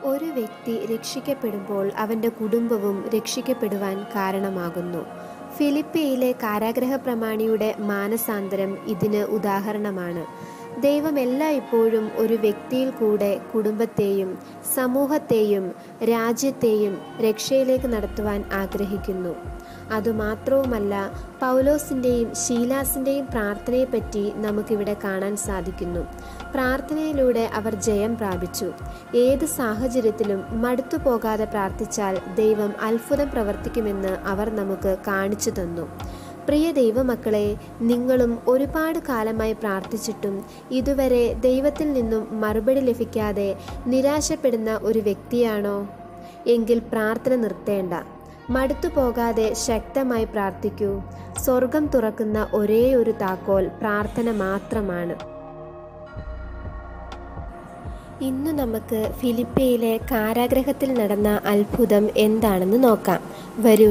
ഒരു വ്യക്തി രക്ഷിക്കപ്പെടുമ്പോൾ അവൻ്റെ കുടുംബവും രക്ഷിക്കപ്പെടുവാൻ കാരണമാകുന്നു ഫിലിപ്പിയിലെ കാരാഗ്രഹ പ്രമാണിയുടെ മാനസാന്തരം ഇതിന് ഉദാഹരണമാണ് ദൈവം എല്ലായ്പ്പോഴും ഒരു വ്യക്തിയിൽ കൂടെ കുടുംബത്തെയും സമൂഹത്തെയും രാജ്യത്തെയും രക്ഷയിലേക്ക് നടത്തുവാൻ ആഗ്രഹിക്കുന്നു അതുമാത്രവുമല്ല പൗലോസിൻ്റെയും ശീലാസിൻ്റെയും പ്രാർത്ഥനയെപ്പറ്റി നമുക്കിവിടെ കാണാൻ സാധിക്കുന്നു പ്രാർത്ഥനയിലൂടെ അവർ ജയം പ്രാപിച്ചു ഏത് സാഹചര്യത്തിലും മടുത്തു പോകാതെ പ്രാർത്ഥിച്ചാൽ ദൈവം അത്ഭുതം പ്രവർത്തിക്കുമെന്ന് അവർ നമുക്ക് കാണിച്ചു തന്നു പ്രിയ ദൈവമക്കളെ നിങ്ങളും ഒരുപാട് കാലമായി പ്രാർത്ഥിച്ചിട്ടും ഇതുവരെ ദൈവത്തിൽ നിന്നും മറുപടി ലഭിക്കാതെ നിരാശപ്പെടുന്ന ഒരു വ്യക്തിയാണോ എങ്കിൽ പ്രാർത്ഥന നിർത്തേണ്ട മടുത്തു പോകാതെ ശക്തമായി പ്രാർത്ഥിക്കൂ സ്വർഗം തുറക്കുന്ന ഒരേ ഒരു താക്കോൽ പ്രാർത്ഥന മാത്രമാണ് ഇന്നു നമുക്ക് ഫിലിപ്പയിലെ കാരാഗ്രഹത്തിൽ നടന്ന അത്ഭുതം എന്താണെന്ന് നോക്കാം വരൂ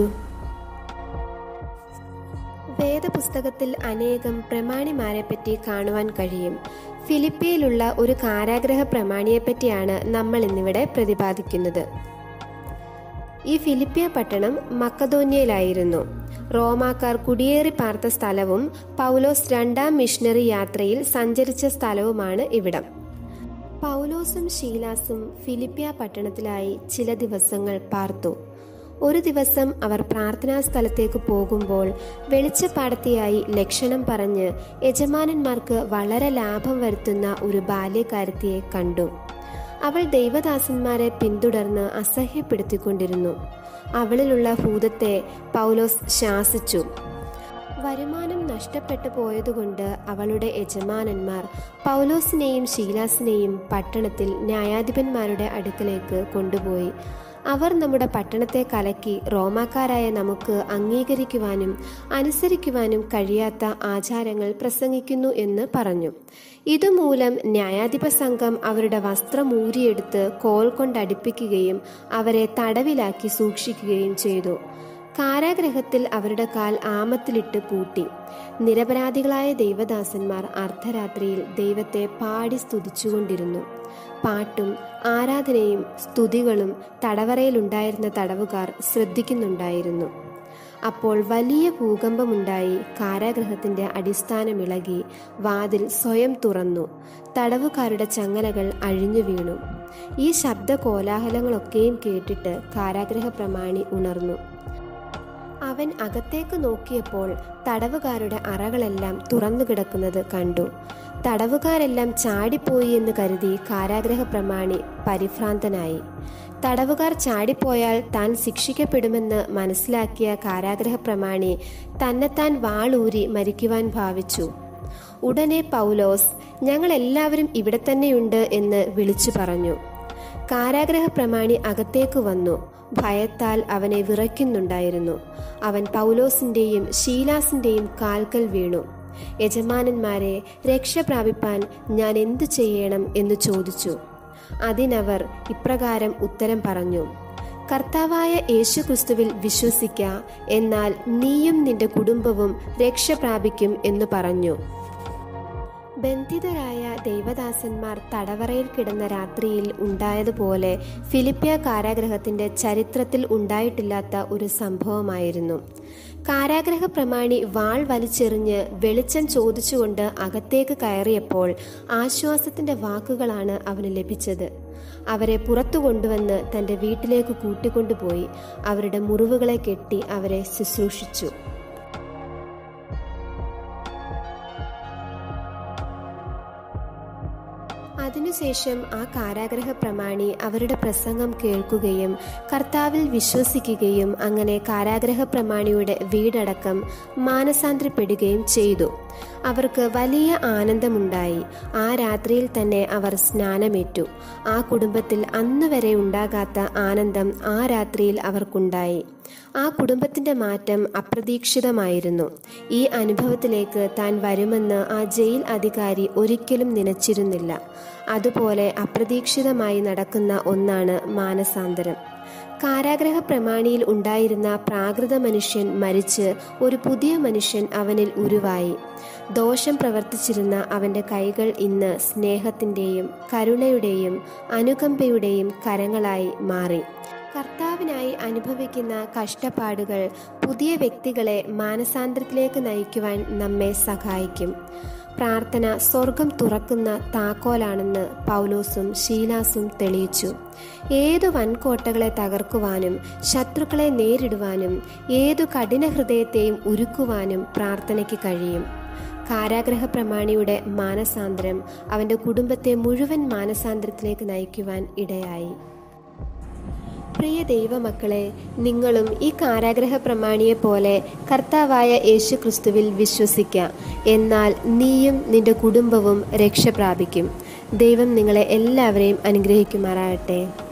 വേദപുസ്തകത്തിൽ അനേകം പ്രമാണിമാരെ പറ്റി കാണുവാൻ കഴിയും ഫിലിപ്പിയിലുള്ള ഒരു കാരാഗ്രഹ പ്രമാണിയെപ്പറ്റിയാണ് നമ്മൾ ഇന്നിവിടെ പ്രതിപാദിക്കുന്നത് ഈ ഫിലിപ്പിയ പട്ടണം മക്കതോന്യയിലായിരുന്നു റോമാക്കാർ കുടിയേറി പാർത്ത സ്ഥലവും പൗലോസ് രണ്ടാം മിഷണറി യാത്രയിൽ സഞ്ചരിച്ച സ്ഥലവുമാണ് ഇവിടം പൗലോസും ഷീലാസും ഫിലിപ്പിയ പട്ടണത്തിലായി ചില ദിവസങ്ങൾ പാർത്തു ഒരു ദിവസം അവർ പ്രാർത്ഥനാ സ്ഥലത്തേക്ക് പോകുമ്പോൾ വെളിച്ചപ്പാടത്തിയായി ലക്ഷണം പറഞ്ഞ് യജമാനന്മാർക്ക് വളരെ ലാഭം വരുത്തുന്ന ഒരു ബാല്യക്കാരത്തിയെ കണ്ടു അവൾ ദൈവദാസന്മാരെ പിന്തുടർന്ന് അസഹ്യപ്പെടുത്തിക്കൊണ്ടിരുന്നു അവളിലുള്ള ഭൂതത്തെ പൗലോസ് ശാസിച്ചു വരുമാനം നഷ്ടപ്പെട്ടു പോയതുകൊണ്ട് അവളുടെ യജമാനന്മാർ പൗലോസിനെയും ശീലാസിനെയും പട്ടണത്തിൽ ന്യായാധിപന്മാരുടെ അടുക്കലേക്ക് കൊണ്ടുപോയി അവർ നമ്മുടെ പട്ടണത്തെ കലക്കി റോമാക്കാരായ നമുക്ക് അംഗീകരിക്കുവാനും അനുസരിക്കുവാനും കഴിയാത്ത ആചാരങ്ങൾ പ്രസംഗിക്കുന്നു എന്ന് പറഞ്ഞു ഇതുമൂലം ന്യായാധിപ സംഘം അവരുടെ വസ്ത്രം ഊരിയെടുത്ത് കോൽ കൊണ്ടടിപ്പിക്കുകയും അവരെ തടവിലാക്കി സൂക്ഷിക്കുകയും ചെയ്തു കാരാഗ്രഹത്തിൽ അവരുടെ കാൽ ആമത്തിലിട്ട് പൂട്ടി നിരപരാധികളായ ദൈവദാസന്മാർ അർദ്ധരാത്രിയിൽ ദൈവത്തെ പാടി സ്തുതിച്ചുകൊണ്ടിരുന്നു പാട്ടും ആരാധനയും സ്തുതികളും തടവറയിലുണ്ടായിരുന്ന തടവുകാർ ശ്രദ്ധിക്കുന്നുണ്ടായിരുന്നു അപ്പോൾ വലിയ ഭൂകമ്പമുണ്ടായി കാരാഗ്രഹത്തിന്റെ അടിസ്ഥാനമിളകി വാതിൽ സ്വയം തുറന്നു തടവുകാരുടെ ചങ്ങലകൾ അഴിഞ്ഞു വീണു ഈ ശബ്ദ കോലാഹലങ്ങളൊക്കെയും കേട്ടിട്ട് കാരാഗ്രഹ പ്രമാണി ഉണർന്നു അവൻ അകത്തേക്ക് നോക്കിയപ്പോൾ തടവുകാരുടെ അറകളെല്ലാം തുറന്നു കിടക്കുന്നത് കണ്ടു തടവുകാരെല്ലാം ചാടിപ്പോയി എന്ന് കരുതി കാരാഗ്രഹ പ്രമാണി പരിഭ്രാന്തനായി തടവുകാർ ചാടിപ്പോയാൽ താൻ ശിക്ഷിക്കപ്പെടുമെന്ന് മനസ്സിലാക്കിയ കാരാഗ്രഹ പ്രമാണി തന്നെത്താൻ വാളൂരി മരിക്കുവാൻ ഭാവിച്ചു ഉടനെ പൗലോസ് ഞങ്ങൾ എല്ലാവരും ഇവിടെ തന്നെയുണ്ട് എന്ന് വിളിച്ചു പറഞ്ഞു കാരാഗ്രഹ പ്രമാണി അകത്തേക്ക് വന്നു ഭയത്താൽ അവനെ വിറയ്ക്കുന്നുണ്ടായിരുന്നു അവൻ പൗലോസിന്റെയും ഷീലാസിന്റെയും കാൽക്കൽ വീണു യജമാനന്മാരെ രക്ഷ പ്രാപിപ്പാൻ ഞാൻ എന്തു ചെയ്യണം എന്ന് ചോദിച്ചു അതിനവർ ഇപ്രകാരം ഉത്തരം പറഞ്ഞു കർത്താവായ യേശുക്രിസ്തുവിൽ വിശ്വസിക്ക എന്നാൽ നീയും നിന്റെ കുടുംബവും രക്ഷ പ്രാപിക്കും എന്ന് പറഞ്ഞു ബന്ധിതരായ ദൈവദാസന്മാർ തടവറയിൽ കിടന്ന രാത്രിയിൽ ഉണ്ടായതുപോലെ ഫിലിപ്പിയ കാരാഗ്രഹത്തിന്റെ ചരിത്രത്തിൽ ഉണ്ടായിട്ടില്ലാത്ത ഒരു സംഭവമായിരുന്നു കാരാഗ്രഹ പ്രമാണി വാൾ വലിച്ചെറിഞ്ഞ് വെളിച്ചം ചോദിച്ചുകൊണ്ട് അകത്തേക്ക് കയറിയപ്പോൾ ആശ്വാസത്തിന്റെ വാക്കുകളാണ് അവന് ലഭിച്ചത് അവരെ പുറത്തു കൊണ്ടുവന്ന് തന്റെ വീട്ടിലേക്ക് കൂട്ടിക്കൊണ്ടുപോയി അവരുടെ മുറിവുകളെ കെട്ടി അവരെ ശുശ്രൂഷിച്ചു അതിനുശേഷം ആ കാരാഗ്രഹ പ്രമാണി അവരുടെ പ്രസംഗം കേൾക്കുകയും കർത്താവിൽ വിശ്വസിക്കുകയും അങ്ങനെ കാരാഗ്രഹ പ്രമാണിയുടെ വീടടക്കം മാനസാന്തരപ്പെടുകയും ചെയ്തു അവർക്ക് വലിയ ആനന്ദമുണ്ടായി ആ രാത്രിയിൽ തന്നെ അവർ സ്നാനമേറ്റു ആ കുടുംബത്തിൽ അന്നുവരെ ഉണ്ടാകാത്ത ആനന്ദം ആ രാത്രിയിൽ അവർക്കുണ്ടായി ആ കുടുംബത്തിന്റെ മാറ്റം അപ്രതീക്ഷിതമായിരുന്നു ഈ അനുഭവത്തിലേക്ക് താൻ വരുമെന്ന് ആ ജയിൽ അധികാരി ഒരിക്കലും നനച്ചിരുന്നില്ല അതുപോലെ അപ്രതീക്ഷിതമായി നടക്കുന്ന ഒന്നാണ് മാനസാന്തരം കാരാഗ്രഹ പ്രമാണിയിൽ ഉണ്ടായിരുന്ന പ്രാകൃത മനുഷ്യൻ മരിച്ച് ഒരു പുതിയ മനുഷ്യൻ അവനിൽ ഉരുവായി ദോഷം പ്രവർത്തിച്ചിരുന്ന അവൻ്റെ കൈകൾ ഇന്ന് സ്നേഹത്തിൻ്റെയും കരുണയുടെയും അനുകമ്പയുടെയും കരങ്ങളായി മാറി കർത്താവിനായി അനുഭവിക്കുന്ന കഷ്ടപ്പാടുകൾ പുതിയ വ്യക്തികളെ മാനസാന്തരത്തിലേക്ക് നയിക്കുവാൻ നമ്മെ സഹായിക്കും പ്രാർത്ഥന സ്വർഗം തുറക്കുന്ന താക്കോലാണെന്ന് പൗലോസും ശീലാസും തെളിയിച്ചു ഏതു വൻകോട്ടകളെ തകർക്കുവാനും ശത്രുക്കളെ നേരിടുവാനും ഏതു കഠിന ഹൃദയത്തെയും ഉരുക്കുവാനും പ്രാർത്ഥനയ്ക്ക് കഴിയും കാരാഗ്രഹ പ്രമാണിയുടെ മാനസാന്തരം അവൻ്റെ കുടുംബത്തെ മുഴുവൻ മാനസാന്തരത്തിലേക്ക് നയിക്കുവാൻ ഇടയായി പ്രിയ ദൈവമക്കളെ നിങ്ങളും ഈ കാരാഗ്രഹ പ്രമാണിയെ പോലെ കർത്താവായ യേശു ക്രിസ്തുവിൽ വിശ്വസിക്കുക എന്നാൽ നീയും നിന്റെ കുടുംബവും രക്ഷ പ്രാപിക്കും ദൈവം നിങ്ങളെ എല്ലാവരെയും അനുഗ്രഹിക്കുമാറാകട്ടെ